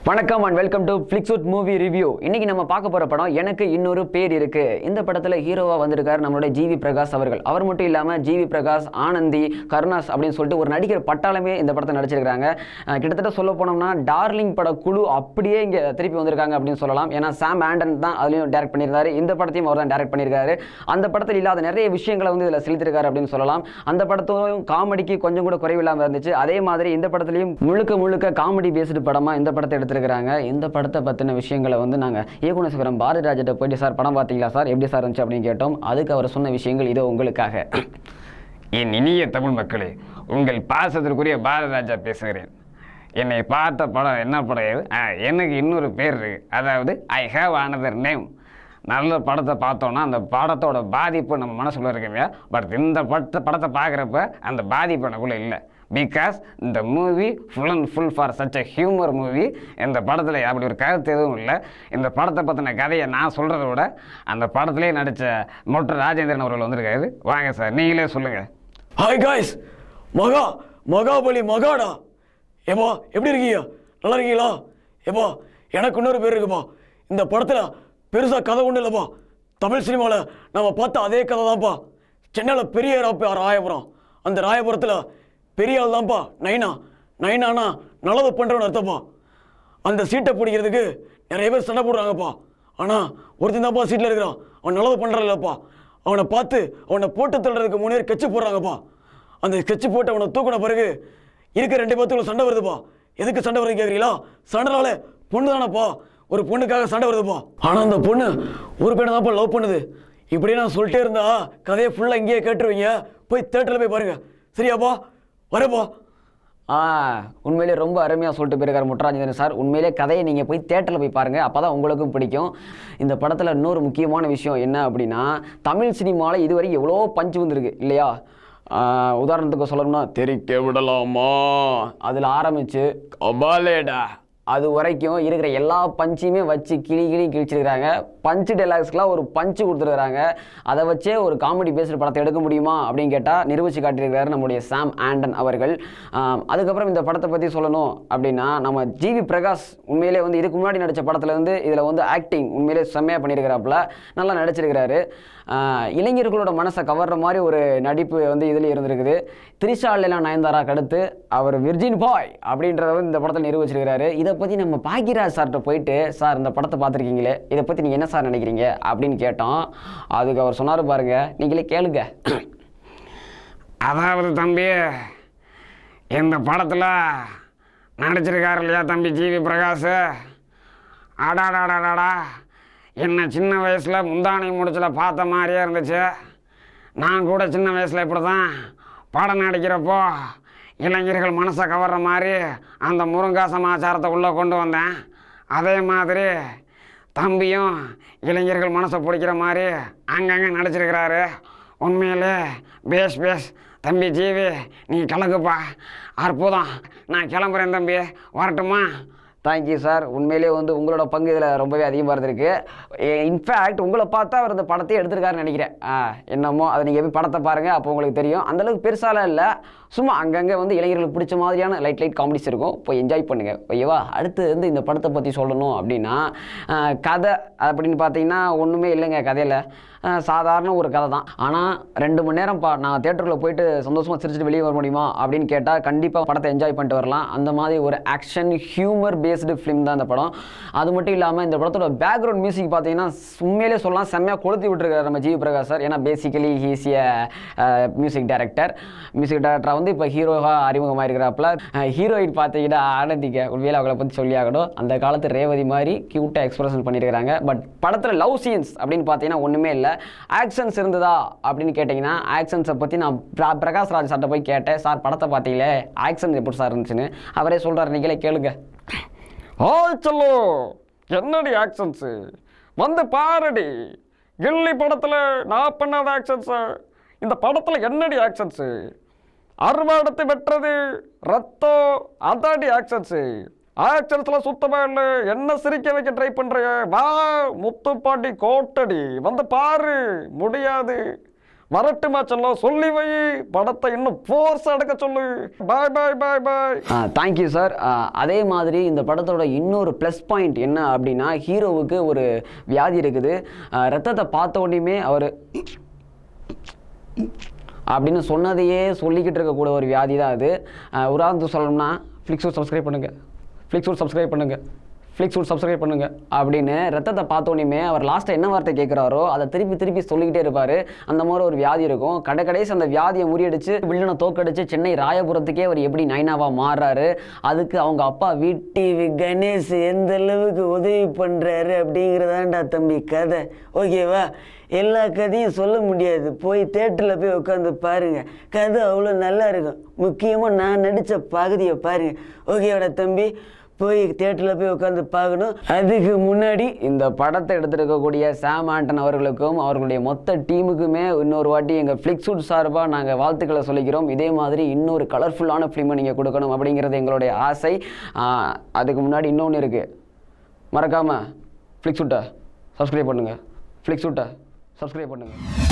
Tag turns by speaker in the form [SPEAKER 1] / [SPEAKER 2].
[SPEAKER 1] வணக்கம் and welcome to Flixwood movie review இன்னைக்கு நம்ம பார்க்க போற படம் எனக்கு இன்னொரு பேர் இருக்கு இந்த படத்துல ஹீரோவா வந்திருக்காரு நம்மளுடைய ஜிவி பிரகாஷ் அவர்கள் அவர் மட்டும் இல்லாம ஜிவி பிரகாஷ் ஆனந்தி கருணாஸ் அப்படின்னு சொல்லிட்டு ஒரு நடிகர் பட்டாளமே இந்த படத்தை நடிச்சிருக்காங்க அஹ் கிட்டத்தட்ட சொல்ல போனோம்னா டார்லிங் பட குழு அப்படியே இங்க திருப்பி வந்திருக்காங்க அப்படின்னு சொல்லலாம் ஏன்னா சாம் ஆண்டன் தான் அதுலயும் டைரக்ட் பண்ணியிருந்தாரு இந்த படத்தையும் அவர் தான் டைரக்ட் பண்ணியிருக்காரு அந்த படத்தில் இல்லாத நிறைய விஷயங்களை வந்து இதில் செலுத்திருக்காரு அப்படின்னு சொல்லலாம் அந்த படத்தும் காமெடிக்கு கொஞ்சம் கூட குறைவில்லாமல் இருந்துச்சு அதே மாதிரி இந்த படத்துலையும் முழுக்க முழுக்க காமெடி பேஸ்டு படமா இந்த படத்தை எடுத்திருக்கிறாங்க இந்த படத்தை பற்றின விஷயங்களை வந்து நாங்கள் இயக்குனர் சிவரம் பாரதி ராஜிட்ட போயிட்டு சார் படம் பார்த்தீங்களா சார் எப்படி சார் இருந்துச்சு அப்படின்னு கேட்டோம் அதுக்கு அவர் சொன்ன விஷயங்கள் இதோ உங்களுக்காக
[SPEAKER 2] என் இனிய தமிழ் மக்களே உங்கள் பாசத்திற்குரிய பாரதிராஜா பேசுகிறேன் என்னை பார்த்த படம் என்ன படம் இது? ஆ, எனக்கு இன்னொரு பேர் இருக்கு அதாவது ஐ ஹேவ் another நேம் நல்ல படத்தை பார்த்தோன்னா அந்த படத்தோட பாதிப்பு நம்ம மனசுக்குள்ள இருக்குங்க பட் இந்த படத்தை படத்தை பார்க்குறப்ப அந்த பாதிப்பு எனக்குள்ள இல்லை பிகாஸ் இந்த movie full and full for such a humour movie இந்த படத்தில் அப்படி ஒரு கருத்து எதுவும் இல்லை இந்த படத்தை பற்றின கதையை நான் சொல்கிறத விட அந்த படத்திலே நடித்த மொட்டை ராஜேந்திரன் அவர்கள் வந்திருக்காரு வாங்க சார் நீங்களே சொல்லுங்கள்
[SPEAKER 3] ஹாய் காய்ஸ் மகா மகாபலி மகாடா ஏப்பா எப்படி இருக்கீங்க நல்லா இருக்கீங்களா ஏப்பா எனக்கு இன்னொரு பேர் இருக்குப்பா இந்த படத்தில் பெருசாக கதை ஒன்றும் இல்லைப்பா தமிழ் சினிமாவில் நம்ம பார்த்த அதே கதை தான்ப்பா சென்னையில் பெரிய ராப்பா ராயபுரம் அந்த ராயபுரத்தில் பெரிய ஆள் தான்ப்பா நைனா நைனானா நல்லது பண்ணுறவன் அர்த்தப்பா அந்த சீட்டை பிடிக்கிறதுக்கு நிறைய பேர் சண்டை போடுறாங்கப்பா ஆனால் ஒருத்தன் தான்ப்பா சீட்டில் இருக்கிறான் அவன் நல்லது பண்ணுறல்லப்பா அவனை பார்த்து அவனை போட்டு தள்ளுறதுக்கு மூணு பேர் கட்சி போடுறாங்கப்பா அந்த ஸ்கெட்ச் போட்டு அவனை தூக்கின பிறகு இருக்க ரெண்டு பேத்துக்குள்ள சண்டை வருதுப்பா எதுக்கு சண்டை வருது கேட்குறீங்களா சண்டைனால பொண்ணு தானப்பா ஒரு பொண்ணுக்காக சண்டை வருதுப்பா ஆனால் அந்த பொண்ணு ஒரு பையனை தான்ப்பா லவ் பண்ணுது இப்படியே நான் சொல்லிட்டே இருந்தா கதையை ஃபுல்லாக இங்கேயே கேட்டுருவீங்க போய் தேட்டரில் போய் பாருங்க சரியாப்பா வரப்பா
[SPEAKER 1] ஆ உண்மையிலே ரொம்ப அருமையாக சொல்லிட்டு போயிருக்காரு முட்டராஜேந்திரன் சார் உண்மையிலே கதையை நீங்கள் போய் தேட்டரில் போய் பாருங்கள் அப்போ தான் உங்களுக்கும் பிடிக்கும் இந்த படத்தில் இன்னொரு முக்கியமான விஷயம் என்ன அப்படின்னா தமிழ் சினிமாவில் இதுவரை எவ்வளோ பஞ்சு வந்திருக்கு இல்லையா ஆ, உதாரணத்துக்கு சொல்லணும்னா தெரிக்க விடலாமா அதில் ஆரம்பித்து கபாலேடா அது வரைக்கும் இருக்கிற எல்லா பஞ்சையுமே வச்சு கிளி கிளி கிழிச்சிருக்கிறாங்க பஞ்சு டெலாக்ஸ்க்குலாம் ஒரு பஞ்சு கொடுத்துருக்காங்க அதை வச்சே ஒரு காமெடி பேஸ்டு படத்தை எடுக்க முடியுமா அப்படின்னு கேட்டால் நிரூபித்து காட்டியிருக்கிறாரு நம்முடைய சாம் ஆண்டன் அவர்கள் ஆம், அதுக்கப்புறம் இந்த படத்தை பற்றி சொல்லணும் அப்படின்னா நம்ம ஜிவி பிரகாஷ் உண்மையிலே வந்து இதுக்கு முன்னாடி நடித்த படத்துல இருந்து இதில் வந்து ஆக்டிங் உண்மையிலே செம்மையாக பண்ணியிருக்கிறாப்புல நல்லா நடிச்சிருக்கிறாரு ஆஹ், இளைஞர்களோட மனசை கவர்ற மாதிரி ஒரு நடிப்பு வந்து இதில் இருந்திருக்குது த்ரிஷா இல்லைனா நயன்தாராக்கு அடுத்து அவர் விர்ஜின் பாய் அப்படின்றத வந்து இந்த படத்தில் நிரூபிச்சிருக்கிறாரு இதை பற்றி நம்ம பாக்யராஜ் சார்கிட்ட போயிட்டு சார் இந்த படத்தை பார்த்துருக்கீங்களே இதை பற்றி நீங்கள் என்ன சார் நினைக்கிறீங்க அப்படின்னு கேட்டோம் அதுக்கு அவர் சொன்னார் பாருங்க நீங்களே கேளுங்க
[SPEAKER 2] அதாவது தம்பி இந்த படத்தில் நடிச்சிருக்காரு இல்லையா தம்பி ஜிவி பிரகாஷ் அடாடாடாடாடா என்ன சின்ன வயசில் முந்தானை முடிச்சில் பார்த்த மாதிரியே இருந்துச்சு நான் கூட சின்ன வயசில் இப்படி தான் படம் நடிக்கிறப்போ இளைஞர்கள் மனசை கவர்ற மாதிரி அந்த முருங்கா சமாச்சாரத்தை உள்ளே கொண்டு வந்தேன் அதே மாதிரி தம்பியும் இளைஞர்கள் மனசை பிடிக்கிற மாதிரி அங்கங்கே நடிச்சிருக்கிறாரு உண்மையிலே பேஸ் பேஸ் தம்பி ஜீவி நீ கிளக்குப்பா அற்புதம் நான் கிளம்புறேன் தம்பி வரட்டுமா
[SPEAKER 1] தேங்க்யூ சார் உண்மையிலே வந்து உங்களோட பங்கு இதில் ரொம்பவே அதிகமாக இருந்திருக்கு இன்ஃபேக்ட் உங்களை பார்த்தா அவர் இந்த படத்தையே எடுத்திருக்காருன்னு நினைக்கிறேன் ஆ, என்னமோ அதை நீங்கள் போய் படத்தை பாருங்கள் அப்போ உங்களுக்கு தெரியும் அந்தளவுக்கு பெருசாலாம் இல்லை சும்மா அங்கங்கே வந்து இளைஞர்களுக்கு பிடிச்ச மாதிரியான லைட் லைட் காமெடிஸ் இருக்கும் போய் என்ஜாய் பண்ணுங்கள் ஓகேவா அடுத்து வந்து இந்த படத்தை பற்றி சொல்லணும் அப்படின்னா ஆ, கதை அப்படின்னு பார்த்தீங்கன்னா ஒன்றுமே இல்லைங்க கதையில் சாதாரண ஒரு கதை தான் ஆனால் ரெண்டு மணி நேரம் பா நான் தேட்டரில் போயிட்டு சந்தோஷமாக சிரிச்சிட்டு வெளியே வர முடியுமா அப்படின்னு கேட்டால் கண்டிப்பாக படத்தை என்ஜாய் பண்ணிட்டு வரலாம் அந்த மாதிரி ஒரு ஆக்ஷன் ஹியூமர் பேஸ்டு ஃபிலிம் தான் இந்த படம் அது மட்டும் இல்லாமல் இந்த படத்தோட பேக்ரவுண்ட் மியூசிக் பார்த்தீங்கன்னா உண்மையிலே சொல்லலாம் செம்மையாக கொளுத்தி விட்டுருக்காரு நம்ம ஜிவி பிரகாஷ் சார் ஏன்னா basically he's a music director music டைரக்டராக வந்து இப்போ ஹீரோவாக அறிமுகமாக இருக்கிறாப்புல ஹீரோயின் பார்த்தீங்கன்னா ஆனந்திக்க உண்மையிலே அவங்கள பற்றி சொல்லி ஆகணும் அந்த காலத்து ரேவதி மாதிரி க்யூட்டாக எக்ஸ்பிரஷன் பண்ணியிருக்காங்க பட் படத்தில் லவ் சீன்ஸ் அப்படின்னு பார்த்தீங்கன்னா ஒன்றுமே இல்லை ஆக்ஷன்ஸ் இருந்ததா அப்படின்னு கேட்டிங்கன்னா ஆக்ஷன்ஸை பற்றி நான் பிர- பிரகாஷ் ராஜ் சார்ட்ட போய் கேட்டேன் சார் படத்தை பார்த்தீங்களே ஆக்ஷன் எப்படி சார் இருந்துச்சுன்னு அவரே சொல்கிறார் நீங்களே கேளுங்க
[SPEAKER 2] ஹாய் சொல்லு என்னடி ஆக்ஷன்ஸு வந்து பாருடி கில்லி படத்தில் நான் பண்ணாத ஆக்ஷன்ஸு இந்த படத்தில் என்னடி ஆக்ஷன்ஸு அறுவாடத்தை வெட்டுறது ரத்தம் அதாடி ஆக்ஷன்ஸு ஆக்ஷன்ஸில் சுத்தமாக இல்லை என்ன சிரிக்க வைக்க ட்ரை பண்ணுறிய வா முத்துப்பாண்டி கோட்டடி வந்து பாரு முடியாது வரட்டுமா செல்லம் சொல்லி வை படத்தை இன்னும் ஃபோர்ஸ் அடக்க சொல்லு பாய் பாய் பாய் பாய்
[SPEAKER 1] தேங்க்யூ சார் அதே மாதிரி இந்த படத்தோட இன்னொரு ப்ளஸ் பாயிண்ட் என்ன அப்படின்னா ஹீரோவுக்கு ஒரு வியாதி இருக்குது ஆஹ் ரத்தத்தை பார்த்த உடனேயுமே அவர் அப்படின்னு சொன்னதையே சொல்லிக்கிட்டு இருக்கக்கூடிய ஒரு வியாதி தான் அது ஆஹ் உதாரணத்துக்கு சொல்லணும்னா ஃப்ளிக்ஸூட் சப்ஸ்கிரைப் பண்ணுங்கள் ஃப்ளிக்ஸூட் சப்ஸ்கிரைப் பண்ணுங்கள் ஃப்ளிக்ஸூட் சப்ஸ்கிரைப் பண்ணுங்க அப்படின்னு ரத்தத்தை பார்த்தோன்னே அவர் லாஸ்ட்டாக என்ன வார்த்தை கேட்குறாரோ அதை திருப்பி திருப்பி சொல்லிக்கிட்டே இருப்பார் அந்த மாதிரி ஒரு வியாதி இருக்கும் கடை கடைசி அந்த வியாதியை முறியடிச்சு வில்லனை தோக்கடிச்சு சென்னை ராயபுரத்துக்கே அவர் எப்படி நைனாவாக மாறுறாரு அதுக்கு அவங்க அப்பா வீட்டு கணேஷ் எந்த அளவுக்கு உதவி பண்ணுறாரு அப்படிங்கிறதாண்டா தம்பி கதை ஓகேவா எல்லா கதையும் சொல்ல முடியாது போய் தேட்டரில் போய் உட்காந்து பாருங்க கதை அவ்வளோ நல்லா இருக்கும் முக்கியமாக நான் நடித்த பகுதியை பாருங்க ஓகேவாடா தம்பி போய் தேட்டரில் போய் உட்காந்து பார்க்கணும் அதுக்கு முன்னாடி இந்த படத்தை எடுத்திருக்கக்கூடிய சாம் ஆண்டன் அவர்களுக்கும் அவர்களுடைய மொத்த டீமுக்குமே இன்னொரு வாட்டி எங்கள் ஃப்ளிக்ஸுட் சார்பாக நாங்கள் வாழ்த்துக்களை சொல்லிக்கிறோம் இதே மாதிரி இன்னொரு கலர்ஃபுல்லான ஃபிலிமை நீங்கள் கொடுக்கணும் அப்படிங்கிறது எங்களுடைய ஆசை ஆஹ் அதுக்கு முன்னாடி இன்னொன்று இருக்குது மறக்காமல் ஃப்ளிக்ஸுட்டை சப்ஸ்கிரைப் பண்ணுங்கள் ஃப்ளிக்ஸுட்டை சப்ஸ்கிரைப் பண்ணுங்கள்